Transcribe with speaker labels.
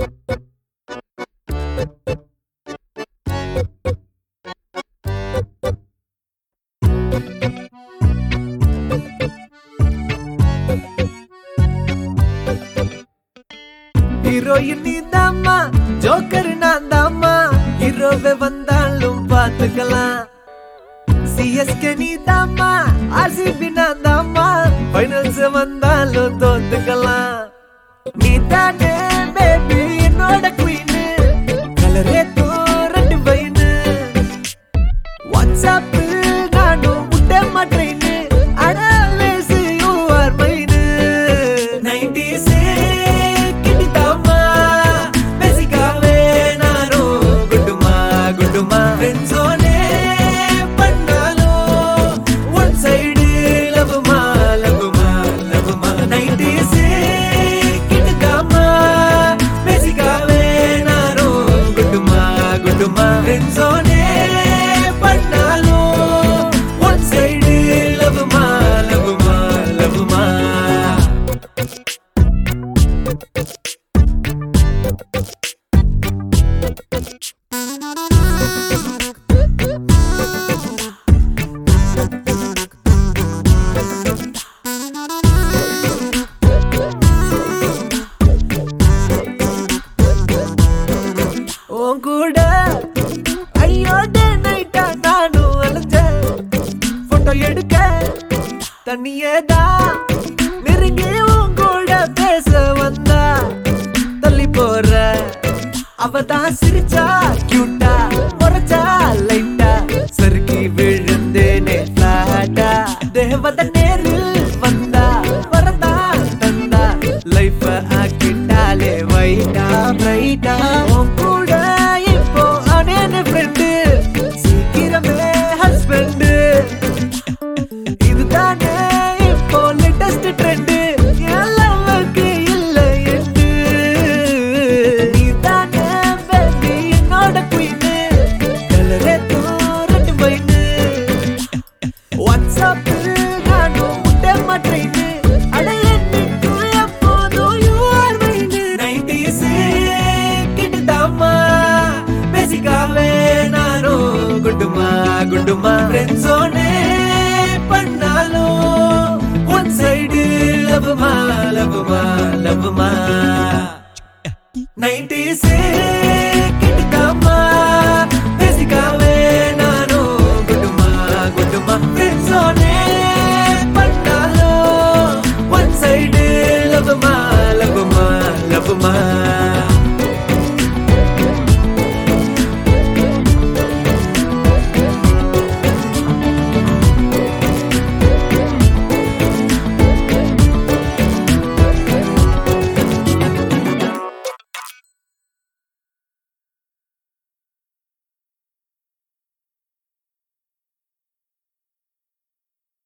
Speaker 1: heroine நீ தாமா joker நான் தாமா ஹீரோவே வந்தாலும் பாத்துக்கலாம் சிஎஸ்கே நீ தாமா ஆர்சிபி நான் தாமா ஃபைனல்ஸ் வந்தாலும் தோத்துக்கலாம் நீ தானே பேபி என்னோட குயின் கலரே ரெண்டு பையனு வாட்ஸ்அப் நானும் முட்ட மாட்டேன்னு அனாலேஸ் யூ ஆர் மைனு நைன்டிஸ் கிட்டிதாமா பேசிக்காவே நானும் குட்டுமா குட்டுமா ஃப்ரெண்ட்ஸோனே பண்ணாலும் ஒன் சைடு லவ்மா லவ்மா லவ்மா நைன்டிஸ் கிட்டிதாமா பேசிக்காவே நானும் குட்டுமா குட்டுமா ஃப்ரெண்ட்ஸோனே பண்ணாலும் ஒன் சைடு லவ்மா லவ்மா லவ்மா உன் கூட ஐயோட நைட்டா நானும் அலைஞ்சேன் போட்டோ எடுக்க தண்ணியே தான் நெருங்கி உன் கூட பேச வந்தா தள்ளி போற அவ தான் சிரிச்சா கியூட்டா முறைச்சா லைட்டா சறுக்கி விழுந்தேனே பிளாட்டா தேவத நேரில் வந்தா வரதா தந்தா லைஃப் ஆக்கிட்டாலே வைட்டா பிரைட்டா உன் கூட இப்போ அனேன ஃப்ரெண்டு சீக்கிரமே ஹஸ்பண்ட் இதுதானே இப்போ லேட்டஸ்ட் ட்ரெண்ட் எல்லாவுக்கு இல்ல எண்டு நீதானே பேபி என்னோட குயின் கலரே ரெண்டு பையனு வாட்ஸ்அப் நானும் முட்ட மாட்டேன்னு அடைய நிற்கும் எப்போதும் யூ ஆர் மைண்டு நைன்டிஸ் கிட்டுதாமா பேசிக்காவே நானும் குட்டுமா குட்டுமா ஃப்ரெண்ட்ஸோனே பண்ணாலும் ஒன் சைடு லவ்மா லவ்மா லவ்மா நைன்டிஸ் கிட்டுதாமா பேசிக்காவே நானும் குட்டுமா குட்டுமா ஃப்ரெண்ட்ஸோனே பண்ணாலும் ஒன் சைடு லவ்மா லவ்மா லவ்மா